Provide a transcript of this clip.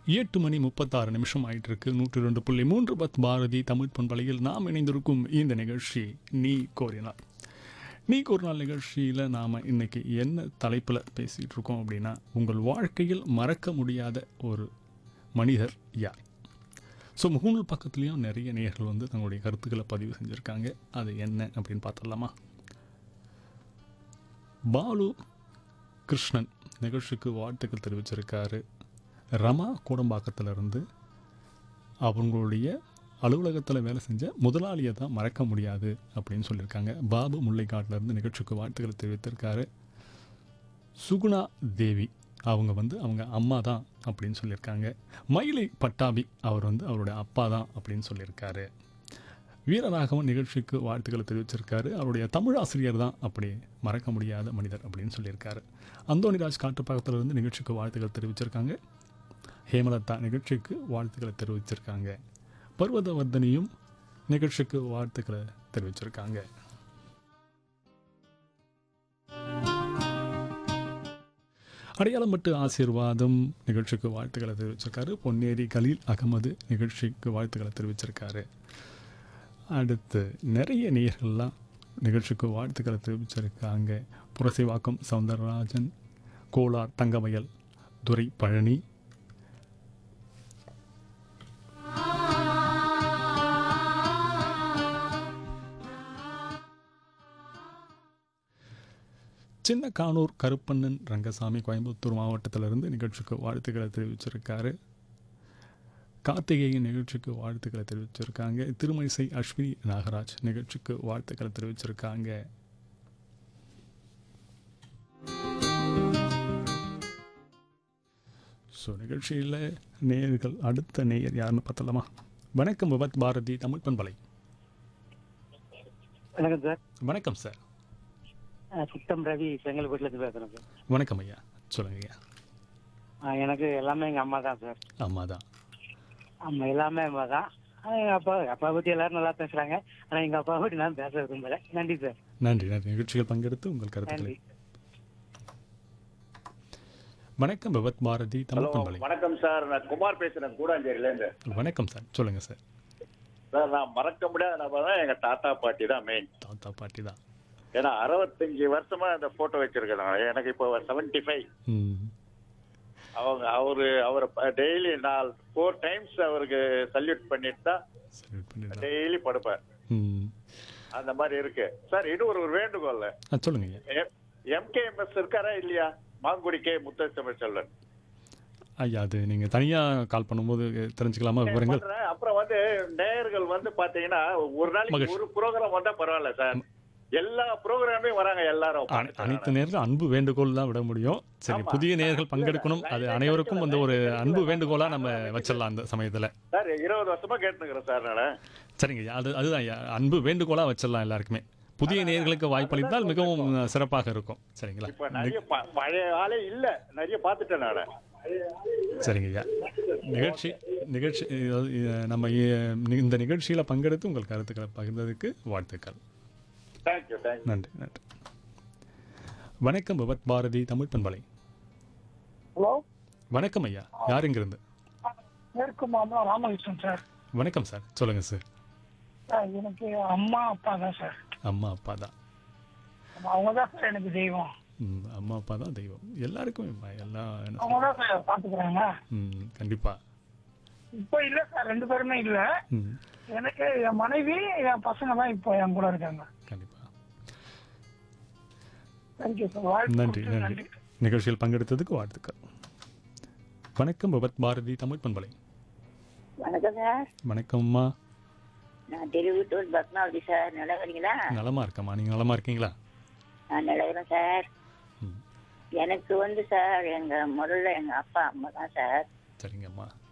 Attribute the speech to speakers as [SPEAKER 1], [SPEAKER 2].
[SPEAKER 1] எட்டு மணி முப்பத்தாறு நிமிஷம் ஆயிட்டு இருக்கு நூற்றி ரெண்டு புள்ளி மூன்று பத் பாரதி தமிழ் பண்பலையில் நாம் இணைந்திருக்கும் இந்த நிகழ்ச்சி நீ கோரினார் நீ ஒரு நாள் நிகழ்ச்சியில் நாம் இன்னைக்கு என்ன தலைப்பில் பேசிகிட்டு இருக்கோம் அப்படின்னா உங்கள் வாழ்க்கையில் மறக்க முடியாத ஒரு மனிதர் யார் ஸோ முகநூல் பக்கத்துலேயும் நிறைய நேயர்கள் வந்து தங்களுடைய கருத்துக்களை பதிவு செஞ்சுருக்காங்க அது என்ன அப்படின்னு பார்த்துடலாமா பாலு கிருஷ்ணன் நிகழ்ச்சிக்கு வாழ்த்துக்கள் தெரிவிச்சிருக்காரு ரமா கூடம்பாக்கத்திலிருந்து அவங்களுடைய அலுவலகத்தில் வேலை செஞ்ச முதலாளியை தான் மறக்க முடியாது அப்படின்னு சொல்லியிருக்காங்க பாபு முல்லைக்காட்டிலேருந்து நிகழ்ச்சிக்கு வாழ்த்துக்களை தெரிவித்திருக்காரு சுகுணா தேவி அவங்க வந்து அவங்க அம்மா தான் அப்படின்னு சொல்லியிருக்காங்க மயிலை பட்டாபி அவர் வந்து அவருடைய அப்பா தான் அப்படின்னு சொல்லியிருக்காரு வீரராகவன் நிகழ்ச்சிக்கு வாழ்த்துக்களை தெரிவிச்சிருக்காரு அவருடைய தமிழ் ஆசிரியர் தான் அப்படி மறக்க முடியாத மனிதர் அப்படின்னு சொல்லியிருக்காரு அந்தோணிராஜ் காட்டுப்பாக்கத்தில் இருந்து நிகழ்ச்சிக்கு வாழ்த்துக்கள் தெரிவிச்சிருக்காங்க ஹேமலதா நிகழ்ச்சிக்கு வாழ்த்துக்களை தெரிவிச்சிருக்காங்க பர்வதவர்தனியும் நிகழ்ச்சிக்கு வாழ்த்துக்களை தெரிவிச்சிருக்காங்க அடையாளம்பட்டு ஆசீர்வாதம் நிகழ்ச்சிக்கு வாழ்த்துக்களை தெரிவிச்சிருக்காரு பொன்னேரி கலீல் அகமது நிகழ்ச்சிக்கு வாழ்த்துக்களை தெரிவிச்சிருக்காரு அடுத்து நிறைய நேயர்கள்லாம் நிகழ்ச்சிக்கு வாழ்த்துக்களை தெரிவிச்சிருக்காங்க புரசைவாக்கம் சவுந்தரராஜன் கோலார் தங்கமயல் துரை பழனி சின்ன கானூர் கருப்பண்ணன் ரங்கசாமி கோயம்புத்தூர் மாவட்டத்திலிருந்து நிகழ்ச்சிக்கு வாழ்த்துக்களை தெரிவிச்சிருக்காரு கார்த்திகேயன் நிகழ்ச்சிக்கு வாழ்த்துக்களை தெரிவிச்சிருக்காங்க திருமணிசை அஸ்வினி நாகராஜ் நிகழ்ச்சிக்கு வாழ்த்துக்களை தெரிவிச்சிருக்காங்க ஸோ நிகழ்ச்சியில் நேயர்கள் அடுத்த நேயர் யாருன்னு பார்த்தலாமா வணக்கம் விபத் பாரதி தமிழ் பண்பலை
[SPEAKER 2] வணக்கம் சார்
[SPEAKER 1] வணக்கம் சார்
[SPEAKER 2] அஹ் சுத்தம் ரவி செங்கல்பட்டுல இருந்து பேசுறேன் சார்
[SPEAKER 1] வணக்கம் ஐயா சொல்லுங்க ஐயா
[SPEAKER 2] அஹ் எனக்கு எல்லாமே எங்க அம்மா தான் சார்
[SPEAKER 1] ஆமாம் தான்
[SPEAKER 2] அம்மா எல்லாமே அம்மா தான் ஆனா எங்க அப்பா அப்பா பத்தி எல்லாரும் நல்லா பேசுறாங்க ஆனா எங்க அப்பா பத்தி நான் பேச விரும்பல நன்றி சார்
[SPEAKER 1] நன்றி நன்றி நிகழ்ச்சிகள் பங்கெடுத்து உங்கள் கருத்துக்களை
[SPEAKER 2] நன்றி
[SPEAKER 1] வணக்கம் விபத் பாரதி
[SPEAKER 3] ஹலோ
[SPEAKER 1] தமிழ் பண்பலை
[SPEAKER 3] வணக்கம் சார் நான் குமார் பேசுறேன் கூடாஞ்சேரியில இருந்து
[SPEAKER 1] வணக்கம் சார் சொல்லுங்க சார்
[SPEAKER 3] சார் நான் மறக்க முடியாத நபர் தான் எங்க தாத்தா பாட்டி தான் மெயின்
[SPEAKER 1] தாத்தா பாட்டி தான்
[SPEAKER 3] ஏன்னா அறுபத்தஞ்சு வருஷமா அந்த போட்டோ வச்சிருக்கேன் நான். எனக்கு இப்போ செவன்டி ஃபைவ்
[SPEAKER 1] ம்
[SPEAKER 3] அவங்க அவரு அவரை டெய்லி நான் ஃபோர் டைம்ஸ் அவருக்கு சல்யூட் பண்ணிட்டு தான்
[SPEAKER 1] சரி பண்ணிடலாம்
[SPEAKER 3] டெய்லி படுப்பேன்
[SPEAKER 1] ம்
[SPEAKER 3] அந்த மாதிரி இருக்கு சார் இன்னும் ஒரு ஒரு வேண்டுகோள்
[SPEAKER 1] ஆ சொல்லுங்க ஐயா
[SPEAKER 3] எம்கேஎம்எஸ் இருக்காரா இல்லையா மாங்குடி கே முத்தமிழ் செல்வன்
[SPEAKER 1] ஐயா அது நீங்கள் தனியாக கால் பண்ணும்போது தெரிஞ்சுக்கலாமா விவரங்கள்
[SPEAKER 3] பண்றேன். அப்புறம் வந்து நேயர்கள் வந்து பாத்தீங்கன்னா ஒரு நாளைக்கு
[SPEAKER 1] மகிழ்ச்சி.
[SPEAKER 3] ஒரு ப்ரோக்ராம் வந்தா பரவாயில்ல சார் எல்லா ப்ரோக்ராமே வராங்க எல்லாரும்
[SPEAKER 1] அனை- அனைத்து நேர்கள் அன்பு வேண்டுகோள் தான் விட முடியும் சரி
[SPEAKER 3] ஆமா.
[SPEAKER 1] புதிய நேர்கள் பங்கெடுக்கணும் அது அனைவருக்கும் வந்து ஒரு அன்பு வேண்டுகோளாக நம்ம வச்சிடலாம் அந்த சமயத்தில்
[SPEAKER 3] சார் இருபது வருஷமா கேட்டுக்கிறேன் சார் நான்
[SPEAKER 1] சரிங்க ஐயா அது அதுதான் ஐயா அன்பு வேண்டுகோளாக வச்சிடலாம் எல்லாருக்குமே புதிய நேர்களுக்கு வாய்ப்பளித்தால் மிகவும் சிறப்பாக இருக்கும் சரிங்களா
[SPEAKER 3] இப்ப நிறைய ப- பழைய ஆளே இல்ல நிறைய பாத்துட்டேன் நான்
[SPEAKER 1] சரிங்க ஐயா நிகழ்ச்சி நிகழ்ச்சி அதாவது, அஹ், நம்ம இ- இந்த நிகழ்ச்சியில் பங்கெடுத்து உங்கள் கருத்துக்களை பகிர்ந்ததுக்கு வாழ்த்துக்கள்
[SPEAKER 3] தேங்க்யூ தேங்க்யூ
[SPEAKER 1] நன்றி நன்றி வணக்கம் விபத் பாரதி தமிழ் பண்பலை
[SPEAKER 4] ஹலோ
[SPEAKER 1] வணக்கம் ஐயா யார் இங்கிருந்து
[SPEAKER 4] மேற்கு மாமலம் ராமகிருஷ்ணன் சார்
[SPEAKER 1] வணக்கம் சார் சொல்லுங்கள் சார்
[SPEAKER 4] சார் எனக்கு அம்மா அப்பா தான் சார்
[SPEAKER 1] அம்மா அப்பா தான்
[SPEAKER 4] அவங்க தான் சார் எனக்கு தெய்வம்
[SPEAKER 1] ம், அம்மா அப்பா தான் தெய்வம் எல்லாருக்குமே ப- எல்லா என்ன
[SPEAKER 4] அவங்க
[SPEAKER 1] சொல்றது?
[SPEAKER 4] தான் சார் பாத்துக்கிறாங்க
[SPEAKER 1] ம் கண்டிப்பாக
[SPEAKER 4] இப்போ இல்ல சார் ரெண்டு பேருமே இல்ல
[SPEAKER 1] ம்
[SPEAKER 4] எனக்கு என் மனைவி என் பசங்க தான் இப்போ என் கூட இருக்காங்க
[SPEAKER 1] கண்டிப்பாக
[SPEAKER 4] தேங்க்யூ சார் வாழ்த்து
[SPEAKER 1] நன்றி
[SPEAKER 4] கொடுத்து
[SPEAKER 1] நன்றி நிகழ்ச்சியில் பங்கெடுத்ததுக்கு வாழ்த்துக்கள் வணக்கம் விபத் பாரதி தமிழ் பண்பலை
[SPEAKER 5] வணக்கம் சார்
[SPEAKER 1] வணக்கம் அம்மா
[SPEAKER 5] நான் திருவிட்டூர் பத்மாவதி சார் நல்லா வரீங்களா
[SPEAKER 1] நலமா இருக்கம்மா நீங்கள் நலமா இருக்கீங்களா
[SPEAKER 5] நான் நல்லா இருக்கிறேன் சார்
[SPEAKER 1] ம்
[SPEAKER 5] எனக்கு வந்து சார் எங்க முதல்ல எங்க அப்பா அம்மா தான் சார்
[SPEAKER 1] சரிங்கம்மா